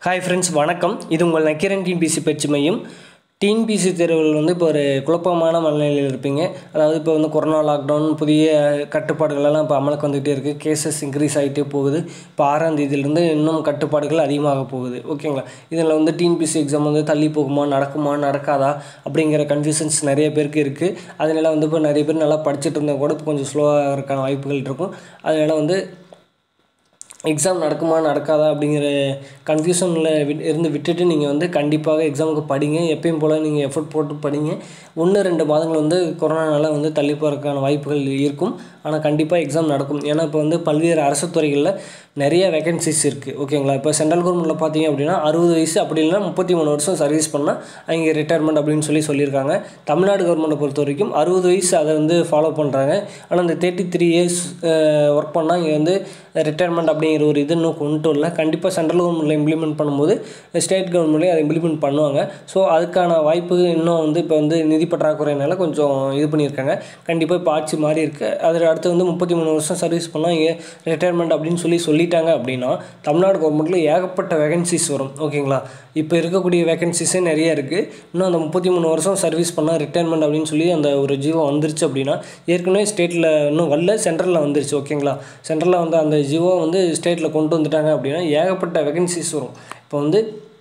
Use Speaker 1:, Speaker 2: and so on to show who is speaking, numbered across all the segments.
Speaker 1: hi friends வணக்கம் இது உங்கள் நக்கீரன் டிஎன்பிசி பயிற்சி மையம் டிஎன்பிசி தேர்வுகள் வந்து இப்போ ஒரு குழப்பமான மனநிலையில் இருப்பீங்க அதாவது இப்போ வந்து கொரோனா லாக்டவுன் புதிய கட்டுப்பாடுகள் எல்லாம் இப்போ அமலுக்கு வந்துகிட்டே இருக்குது கேசஸ் இன்க்ரீஸ் ஆகிட்டே போகுது இப்போ ஆறாம் தேதியிலேருந்து இன்னும் கட்டுப்பாடுகள் அதிகமாக போகுது ஓகேங்களா இதில் வந்து டிஎன்பிசி எக்ஸாம் வந்து தள்ளி போகுமா நடக்குமா நடக்காதா அப்படிங்கிற கன்ஃபியூஷன்ஸ் நிறைய பேருக்கு இருக்குது அதனால வந்து இப்போ நிறைய பேர் நல்லா படிச்சுட்டு இருந்தால் கூட இப்போ கொஞ்சம் ஸ்லோவாக இருக்கான வாய்ப்புகள் இருக்கும் அதனால் வந்து எக்ஸாம் நடக்குமா நடக்காதா அப்படிங்கிற கன்ஃபியூஷனில் விட் இருந்து விட்டுட்டு நீங்கள் வந்து கண்டிப்பாக எக்ஸாமுக்கு படிங்க எப்பயும் போல் நீங்கள் எஃபர்ட் போட்டு படிங்க ஒன்று ரெண்டு மாதங்கள் வந்து கொரோனானால வந்து தள்ளி போகிறதுக்கான வாய்ப்புகள் இருக்கும் ஆனால் கண்டிப்பாக எக்ஸாம் நடக்கும் ஏன்னா இப்போ வந்து பல்வேறு அரசு துறைகளில் நிறைய வேகன்சிஸ் இருக்குது ஓகேங்களா இப்போ சென்ட்ரல் கவர்மெண்ட்டில் பார்த்தீங்க அப்படின்னா அறுபது வயசு அப்படி இல்லைனா முப்பத்தி மூணு வருஷம் சர்வீஸ் பண்ணால் அவங்க ரிட்டையர்மெண்ட் அப்படின்னு சொல்லி சொல்லியிருக்காங்க தமிழ்நாடு கவர்மெண்ட்டை பொறுத்த வரைக்கும் அறுபது வயசு அதை வந்து ஃபாலோ பண்ணுறாங்க ஆனால் இந்த தேர்ட்டி த்ரீ இயர்ஸ் ஒர்க் பண்ணால் இங்கே வந்து ரிட்டையர்மெண்ட் அப்படிங்கிற ஒரு இது இன்னும் கொண்டு வரல கண்டிப்பாக சென்ட்ரல் கவர்மெண்ட்டில் இம்ப்ளிமெண்ட் பண்ணும்போது ஸ்டேட் கவர்மெண்ட்லேயும் அதை இம்ப்ளிமெண்ட் பண்ணுவாங்க ஸோ அதுக்கான வாய்ப்பு இன்னும் வந்து இப்போ வந்து நிதி பற்றாக்குறையினால கொஞ்சம் இது பண்ணியிருக்காங்க கண்டிப்பாக இப்போ ஆட்சி மாறி இருக்குது அதில் அடுத்து வந்து முப்பத்தி மூணு வருஷம் சர்வீஸ் பண்ணால் இங்கே ரிட்டையர்மெண்ட் அப்படின்னு சொல்லி சொல்லிட்டாங்க அப்படின்னா தமிழ்நாடு கவர்மெண்ட்டில் ஏகப்பட்ட வேகன்சிஸ் வரும் ஓகேங்களா இப்போ இருக்கக்கூடிய வேகன்சிஸே நிறைய இருக்குது இன்னும் அந்த முப்பத்தி மூணு வருஷம் சர்வீஸ் பண்ணால் ரிட்டையர்மெண்ட் அப்படின்னு சொல்லி அந்த ஒரு ஜீவோ வந்துருச்சு அப்படின்னா ஏற்கனவே ஸ்டேட்டில் இன்னும் வரல சென்ட்ரலில் வந்துருச்சு ஓகேங்களா சென்ட்ரலில் வந்து அந்த ஜீவோ வந்து ஸ்டேட்டில் கொண்டு வந்துட்டாங்க அப்படின்னா ஏகப்பட்ட வேகன்சிஸ் வரும் இப்போ வந்து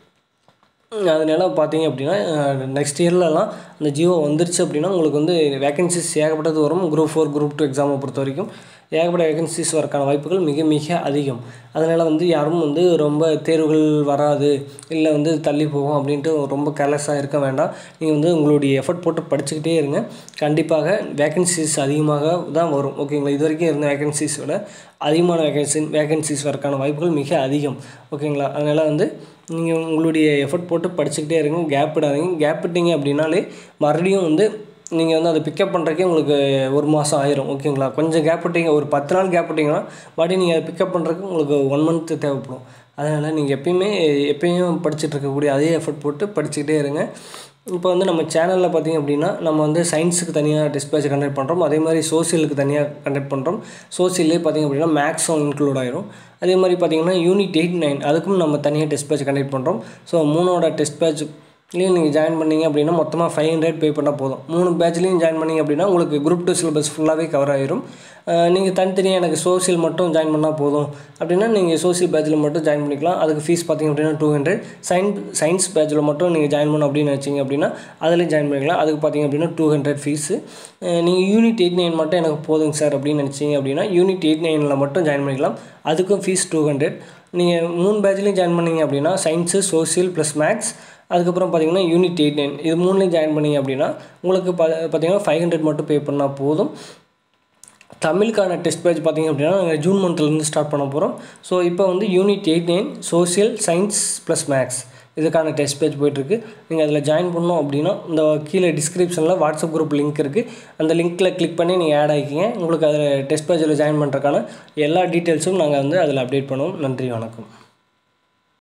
Speaker 1: அதனால பார்த்தீங்க அப்படின்னா நெக்ஸ்ட் இயர்லலாம் அந்த ஜியோ வந்துருச்சு அப்படின்னா உங்களுக்கு வந்து வேகன்சிஸ் ஏகப்பட்டது வரும் குரூப் ஃபோர் குரூப் டூ எக்ஸாமை பொறுத்த வரைக்கும் ஏகப்பட்ட வேகன்சிஸ் வரக்கான வாய்ப்புகள் மிக மிக அதிகம் அதனால் வந்து யாரும் வந்து ரொம்ப தேர்வுகள் வராது இல்லை வந்து தள்ளி போகும் அப்படின்ட்டு ரொம்ப கேர்லெஸ்ஸாக இருக்க வேண்டாம் நீங்கள் வந்து உங்களுடைய எஃபர்ட் போட்டு படிச்சுக்கிட்டே இருங்க கண்டிப்பாக வேகன்சிஸ் அதிகமாக தான் வரும் ஓகேங்களா இது வரைக்கும் இருந்த வேகன்சிஸோட அதிகமான வேகன்சி வேகன்சிஸ் வரக்கான வாய்ப்புகள் மிக அதிகம் ஓகேங்களா அதனால் வந்து நீங்கள் உங்களுடைய எஃபர்ட் போட்டு படிச்சுக்கிட்டே இருங்க கேப் விடாதீங்க கேப் விட்டீங்க அப்படின்னாலே மறுபடியும் வந்து நீங்கள் வந்து அதை பிக்கப் பண்ணுறக்கே உங்களுக்கு ஒரு மாதம் ஆயிரும் ஓகேங்களா கொஞ்சம் கேப் விட்டீங்க ஒரு பத்து நாள் கேப் விட்டிங்கன்னா மறுபடியும் நீங்கள் அதை பிக்கப் பண்ணுறதுக்கு உங்களுக்கு ஒன் மந்த் தேவைப்படும் அதனால் நீங்கள் எப்பயுமே எப்பயும் படிச்சுட்டு இருக்கக்கூடிய அதே எஃபர்ட் போட்டு படிச்சுக்கிட்டே இருங்க இப்போ வந்து நம்ம சேனலில் பார்த்திங்க அப்படின்னா நம்ம வந்து சயின்ஸுக்கு தனியாக டெஸ்ட் பேட்ச் கண்டக்ட் பண்ணுறோம் அதே மாதிரி சோசியலுக்கு தனியாக கண்டக்ட் பண்ணுறோம் சோசியல்லே பார்த்திங்க அப்படின்னா மேக்ஸும் இன்க்ளூட் ஆயிரும் அதே மாதிரி பார்த்திங்கன்னா யூனிட் எயிட் நைன் அதுக்கும் நம்ம தனியாக டெஸ்ட் பேட்ச் கண்டக்ட் பண்ணுறோம் ஸோ மூணோட டெஸ்ட் பேட்ச் இதுலேயும் நீங்கள் ஜாயின் பண்ணிங்க அப்படின்னா மொத்தமாக ஃபைவ் ஹண்ட்ரட் பே பண்ணால் போதும் மூணு பேட்ச்லேயும் ஜாயின் பண்ணிங்க அப்படின்னா உங்களுக்கு குரூப் டூ சிலபஸ் ஃபுல்லாகவே கவர் ஆயிரும் நீங்கள் தனித்தனியாக எனக்கு சோசியல் மட்டும் ஜாயின் பண்ணால் போதும் அப்படின்னா நீங்கள் சோசியல் பேட்சில் மட்டும் ஜாயின் பண்ணிக்கலாம் அதுக்கு ஃபீஸ் பார்த்திங்க அப்படின்னா டூ ஹண்ட்ரட் சயின்ஸ் சயின்ஸ் பேட்சில் மட்டும் நீங்கள் ஜாயின் பண்ணணும் அப்படின்னு வச்சிங்க அப்படின்னா அதில் ஜாயின் பண்ணிக்கலாம் அதுக்கு பார்த்திங்க அப்படின்னா டூ ஹண்ட்ரட் ஃபீஸு நீங்கள் யூனிட் எயிட் நைன் மட்டும் எனக்கு போதுங்க சார் அப்படின்னு நினச்சிங்க அப்படின்னா யூனிட் எயிட் நைனில் மட்டும் ஜாயின் பண்ணிக்கலாம் அதுக்கும் ஃபீஸ் டூ ஹண்ட்ரட் நீங்கள் மூணு பேட்ச்லேயும் ஜாயின் பண்ணிங்க அப்படின்னா சயின்ஸு சோசியல் ப்ளஸ் மேக்ஸ் அதுக்கப்புறம் பார்த்தீங்கன்னா யூனிட் எயிட் நைன் இது மூணுலேயும் ஜாயின் பண்ணிங்க அப்படின்னா உங்களுக்கு ப பார்த்தீங்கன்னா ஃபைவ் ஹண்ட்ரட் மட்டும் பே பண்ணால் போதும் தமிழுக்கான டெஸ்ட் பேட்ச் பார்த்திங்க அப்படின்னா நாங்கள் ஜூன் மந்த்லேருந்து ஸ்டார்ட் பண்ண போகிறோம் ஸோ இப்போ வந்து unit eight nine social science plus maths இதுக்கான டெஸ்ட் பேஜ் போயிட்டுருக்கு நீங்கள் அதில் ஜாயின் பண்ணோம் அப்படின்னா இந்த கீழே டிஸ்கிரிப்ஷனில் வாட்ஸ்அப் குரூப் லிங்க் இருக்குது அந்த லிங்க்கில் கிளிக் பண்ணி நீங்கள் ஆட் ஆகிக்கிங்க உங்களுக்கு அதில் டெஸ்ட் பேஜில் ஜாயின் பண்ணுறதுக்கான எல்லா டீட்டெயில்ஸும் நாங்கள் வந்து அதில் அப்டேட் பண்ணுவோம் நன்றி வணக்கம்